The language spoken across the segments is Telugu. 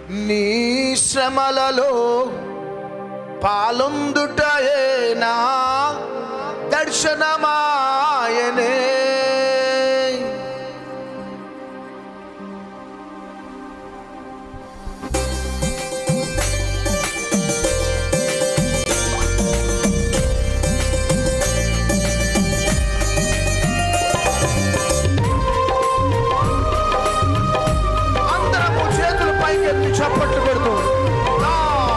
నీ శ్రమలలో పాలొందుటయే నా దర్శనమాయనే అందరము చేతులు పైకెత్తి చప్పట్లు కొడుతూ నా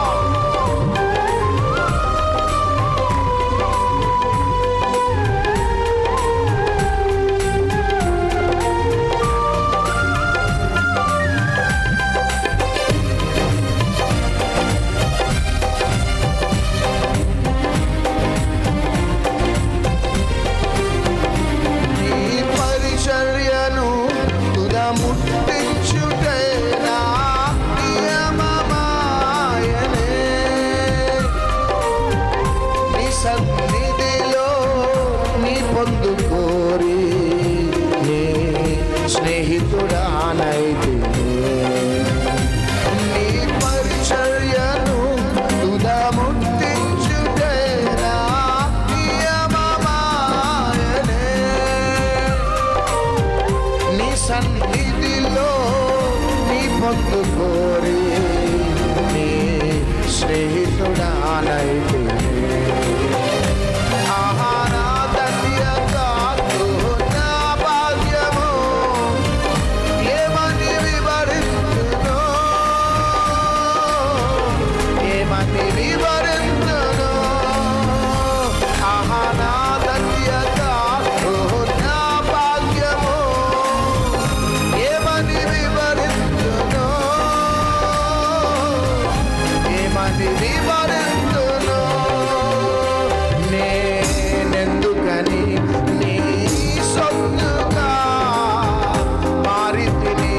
నీ పరిచర్యను తుదా ముట్టించుటే నా నియమమాయనే. నీ సన్నిధిలో నీ పొందు కోరి నీ స్నేహితుడానైతే నీ పరిచర్యను తుదా ముట్టించుటే నా నియమమాయనే. నీ సన్నిధిలో నీ పొందు కోరి నీ స్నేహితుడానైతే ఆహారా ధన్యత నా భాగ్యము ఏమని వివరించును ఏమని వివరించును ఆహారా ధన్యత నా భాగ్యము ఏమని వివరించును ఏమని వివరించును నేనెందుకని నీ సొత్తుగా మారితిని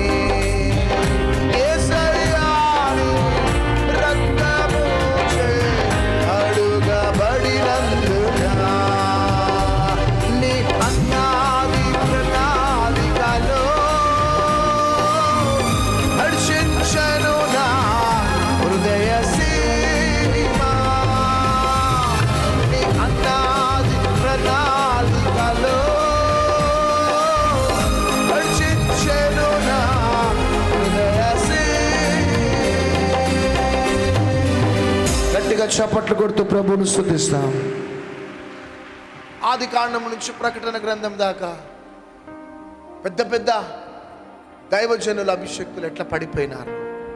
యేసయ్యాని రక్తముచే అడుగబడినందున నీ అన్నాది ప్రణాళికలో హర్షించను నా హృదయ సీమా నీ అన్నాది ప్రణాళికలో హర్షించను నా హృదయ గట్టిగా చప్పట్లు కొడుతూ ప్రభువును స్థుతిస్తాం ఆది కాండం నుంచి ప్రకటన గ్రంథం దాకా పెద్ద పెద్ద దైవజనుల అభిషక్తులు ఎట్లా పడిపోయినారు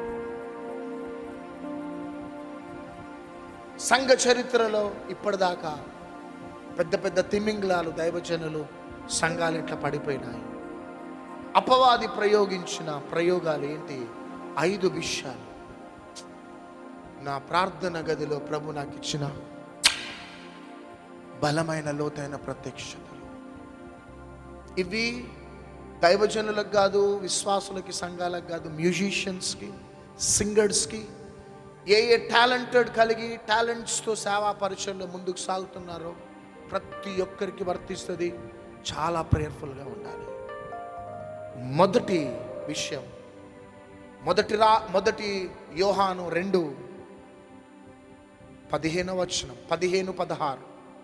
సంఘ చరిత్రలో ఇప్పటిదాకా పెద్ద పెద్ద తిమింగ్లాలు దైవజనులు సంఘాలు ఎట్లా పడిపోయినాయి అపవాది ప్రయోగించిన ప్రయోగాలు ఏంటి ఐదు విషయాలు నా ప్రార్థన గదిలో ప్రభు నాకు ఇచ్చిన బలమైన లోతైన ప్రత్యక్షతలు ఇవి దైవజనులకు కాదు విశ్వాసులకి సంఘాలకు కాదు మ్యూజిషియన్స్కి సింగర్స్కి ఏ ఏ టాలెంటెడ్ కలిగి టాలెంట్స్తో సేవా పరిచయంలో ముందుకు సాగుతున్నారో ప్రతి ఒక్కరికి వర్తిస్తుంది చాలా ప్రేయర్ఫుల్గా ఉండాలి మొదటి విషయం మొదటి రా మొదటి యోహాను రెండు పదిహేను వచనం పదిహేను పదహారు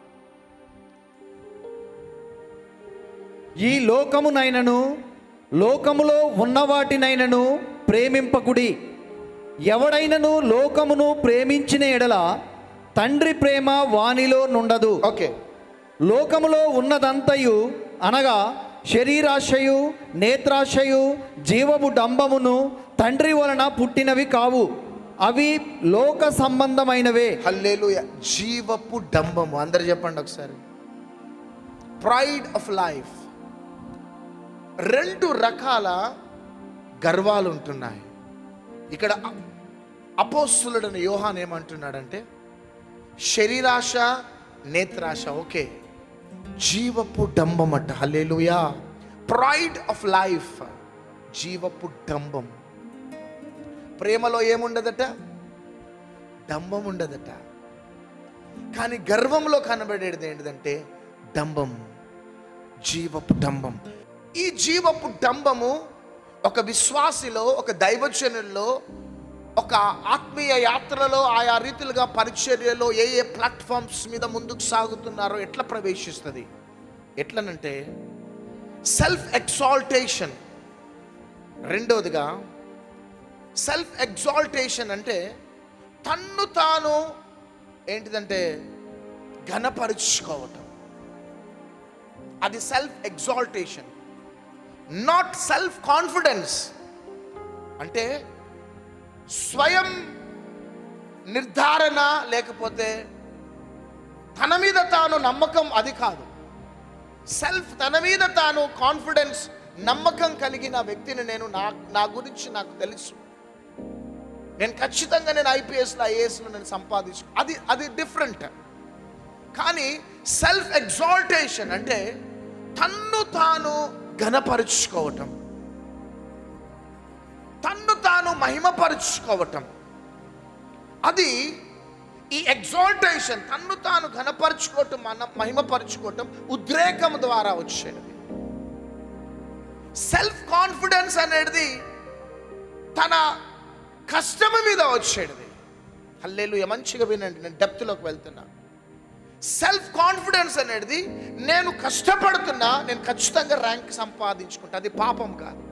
ఈ లోకమునైనను లోకములో ఉన్నవాటినైనను ప్రేమింపకుడి ఎవడైనను లోకమును ప్రేమించిన ఎడల తండ్రి ప్రేమ వానిలో నుండదు ఓకే లోకములో ఉన్నదంతయు అనగా శరీరాశయు నేత్రాశయు జీవము డంబమును తండ్రి వలన పుట్టినవి కావు అవి లోక సంబంధమైనవే హల్లేలూయ జీవపు డంబము అందరు చెప్పండి ఒకసారి ప్రైడ్ ఆఫ్ లైఫ్ రెండు రకాల గర్వాలు ఉంటున్నాయి ఇక్కడ అ- అపోస్తులుడని యోహాన్ ఏమంటున్నాడంటే శరీరాశ నేత్రాశ ఓకే జీవపు డంబం అట హల్లేలుయా ప్రైడ్ ఆఫ్ లైఫ్ జీవపు డంబం ప్రేమలో ఏముండదట డంబం ఉండదట కానీ గర్వంలో కనబడేది ఏంటిదంటే డంబం జీవపు డంబం ఈ జీవపు డంబము ఒక విశ్వాసిలో ఒక దైవజనుల్లో ఒక ఆత్మీయ యాత్రలో ఆయా రీతిలుగా పరిచర్యలో ఏ ఏ ప్లాట్ఫామ్స్ మీద ముందుకు సాగుతున్నారో ఎట్లా ప్రవేశిస్తుంది ఎట్లనంటే సెల్ఫ్ ఎక్సాల్టేషన్ రెండవదిగా సెల్ఫ్ ఎగ్జాల్టేషన్ అంటే తన్ను తాను ఏంటిదంటే ఘనపరుచుకోవటం అది self exaltation not self confidence అంటే స్వయం నిర్ధారణ లేకపోతే తన మీద తాను నమ్మకం అది కాదు సెల్ఫ్ తన మీద తాను కాన్ఫిడెన్స్ నమ్మకం కలిగిన వ్యక్తిని నేను నా నా గురించి నాకు తెలుసు నేను ఖచ్చితంగా నేను ఐపీఎస్లో ఐఏఎస్లో నేను సంపాదించు అది అది డిఫరెంట్ కానీ సెల్ఫ్ ఎగ్జాల్టేషన్ అంటే తన్ను తాను ఘనపరుచుకోవటం తన్ను తాను మహిమపరుచుకోవటం అది ఈ ఎగ్జాల్టేషన్ తన్ను తాను ఘనపరుచుకోవటం మన మహిమపరుచుకోవటం ఉద్రేకం ద్వారా వచ్చేది సెల్ఫ్ కాన్ఫిడెన్స్ అనేది తన కష్టం మీద వచ్చేది హల్లేలు మంచిగా వినండి నేను డెప్త్లోకి వెళ్తున్నా సెల్ఫ్ కాన్ఫిడెన్స్ అనేది నేను కష్టపడుతున్నా నేను ఖచ్చితంగా ర్యాంక్ సంపాదించుకుంటా అది పాపం కాదు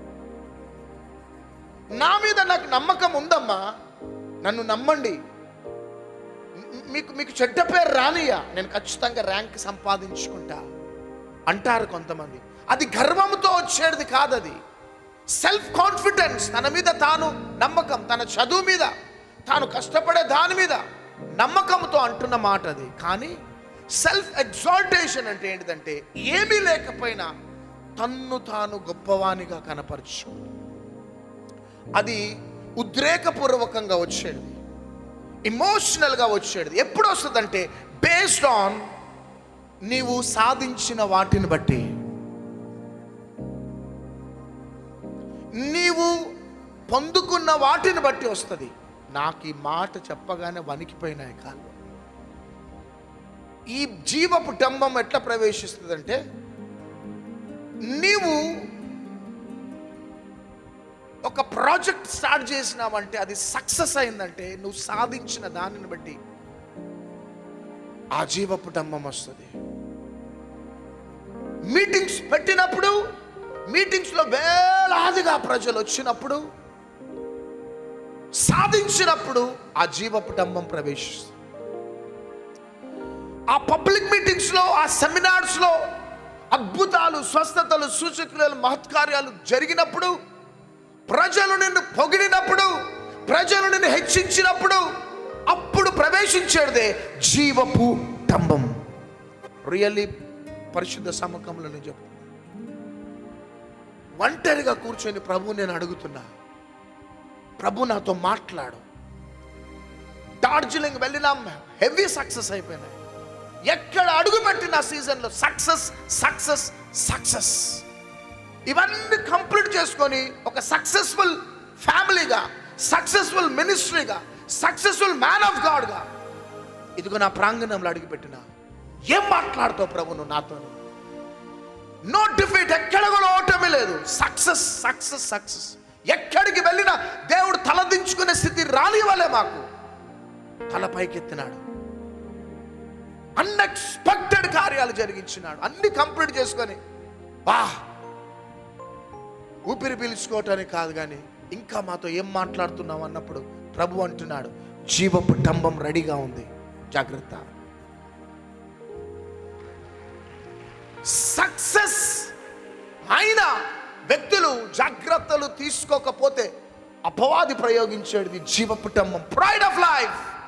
నా మీద నాకు నమ్మకం ఉందమ్మా నన్ను నమ్మండి మ్- మీకు మీకు చెడ్డ పేరు రానియా నేను ఖచ్చితంగా ర్యాంక్ సంపాదించుకుంటా అంటారు కొంతమంది అది గర్వంతో వచ్చేది కాదు అది సెల్ఫ్ కాన్ఫిడెన్స్ తన మీద తాను నమ్మకం తన చదువు మీద తాను కష్టపడే దాని మీద నమ్మకంతో అంటున్న మాట అది కానీ సెల్ఫ్ ఎగ్జాల్టేషన్ అంటే ఏంటిదంటే ఏమీ లేకపోయినా తన్ను తాను గొప్పవానిగా కనపరచు అది ఉద్రేకపూర్వకంగా వచ్చేది ఇమోషనల్గా వచ్చేది ఎప్పుడు వస్తుందంటే బేస్డ్ ఆన్ నీవు సాధించిన వాటిని బట్టి నీవు పొందుకున్న వాటిని బట్టి వస్తుంది నాకు ఈ మాట చెప్పగానే వణికిపోయినాయి కాళ్ళు ఈ జీవపు డంబం ఎట్లా ప్రవేశిస్తుందంటే నీవు ఒక ప్రాజెక్ట్ స్టార్ట్ చేసినావంటే అది సక్సెస్ అయిందంటే నువ్వు సాధించిన దానిని బట్టి ఆ జీవపు డంబం వస్తుంది మీటింగ్స్ పెట్టినప్పుడు మీటింగ్స్లో వేలాదిగా ప్రజలు వచ్చినప్పుడు సాధించినప్పుడు ఆ జీవపు డంబం ప్రవేశిస్తుంది ఆ పబ్లిక్ మీటింగ్స్లో ఆ సెమినార్స్లో అద్భుతాలు స్వస్థతలు సూచక్రియలు మహత్కార్యాలు జరిగినప్పుడు ప్రజలు నిన్ను పొగిడినప్పుడు ప్రజలు నిన్ను హెచ్చించినప్పుడు అప్పుడు ప్రవేశించేదే జీవపు డంబం రియల్లీ పరిశుద్ధ సమ్మకంలో నేను చెప్తున్నా ఒంటరిగా కూర్చొని ప్రభు నేను అడుగుతున్నా ప్రభు నాతో మాట్లాడు డార్జిలింగ్ వెళ్ళినాం హెవీ సక్సెస్ అయిపోయినాయి ఎక్కడ అడుగు పెట్టిన సీజన్లో సక్సెస్ సక్సెస్ సక్సెస్ ఇవన్నీ కంప్లీట్ చేసుకొని ఒక సక్సెస్ఫుల్ ఫ్యామిలీగా సక్సెస్ఫుల్ మినిస్ట్రీగా సక్సెస్ఫుల్ మ్యాన్ ఆఫ్ గాడ్గా ఇదిగో నా ప్రాంగణంలో అడుగుపెట్టిన ఏం మాట్లాడుతావు ప్రభు నువ్వు నాతో నో డిఫీట్ ఎక్కడ కూడా ఓటమి లేదు సక్సెస్ సక్సెస్ సక్సెస్ ఎక్కడికి వెళ్ళినా దేవుడు తలదించుకునే స్థితి రానివ్వలే మాకు తల పైకెత్తినాడు అన్ఎక్స్పెక్టెడ్ కార్యాలు జరిగించినాడు అన్ని కంప్లీట్ చేసుకొని వా ఊపిరి పీల్చుకోవటానికి కాదు కానీ ఇంకా మాతో ఏం మాట్లాడుతున్నావు అన్నప్పుడు ప్రభు అంటున్నాడు జీవపు డంబం రెడీగా ఉంది జాగ్రత్త సక్సెస్ అయిన వ్యక్తులు జాగ్రత్తలు తీసుకోకపోతే అపవాది ప్రయోగించేది జీవపు డంబం ప్రైడ్ ఆఫ్ లైఫ్